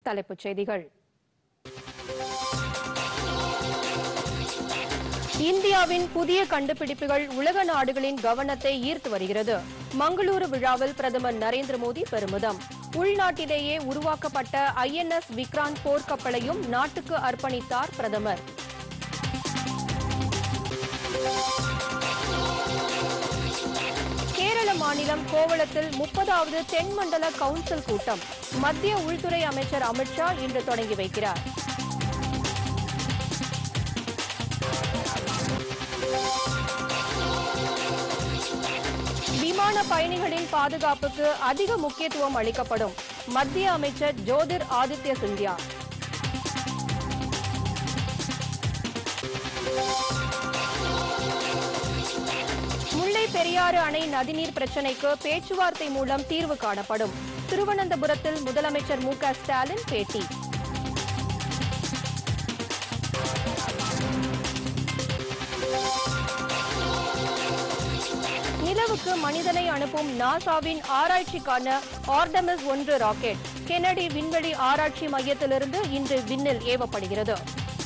தலைப்புச் செய்திகள் இந்தியாவின் புதிய கண்டுபிடிப்புகள் உலக நாடுகளின் கவனத்தை ஈர்த்து வருகிறது மங்களூரு விழாவில் பிரதமர் நரேந்திர மோடி பெருமிதம் உள்நாட்டிலேயே உருவாக்கப்பட்ட ஐஎன்எஸ் விக்ராந்த் போர்க்கப்பலையும் நாட்டுக்கு அர்ப்பணித்தார் பிரதமர் கேரள மாநிலம் கோவளத்தில் முப்பதாவது தென்மண்டல கவுன்சில் கூட்டம் மத்திய உள்துறை அமைச்சர் அமித்ஷா இன்று தொடங்கி வைக்கிறார் விமான பயணிகளின் பாதுகாப்புக்கு அதிக முக்கியத்துவம் அளிக்கப்படும் மத்திய அமைச்சர் ஜோதிர் ஆதித்ய சிந்தியா முல்லை பெரியாறு அணை நதிநீர் பிரச்சினைக்கு பேச்சுவார்த்தை மூலம் தீர்வு காணப்படும் திருவனந்தபுரத்தில் முதலமைச்சர் மு க ஸ்டாலின் பேட்டி நிலவுக்கு மனிதனை அனுப்பும் நாசாவின் ஆராய்ச்சிக்கான ஆர்டமஸ் ஒன்று ராக்கெட் கெனடி விண்வெளி ஆராய்ச்சி மையத்திலிருந்து இன்று விண்ணில் ஏவப்படுகிறது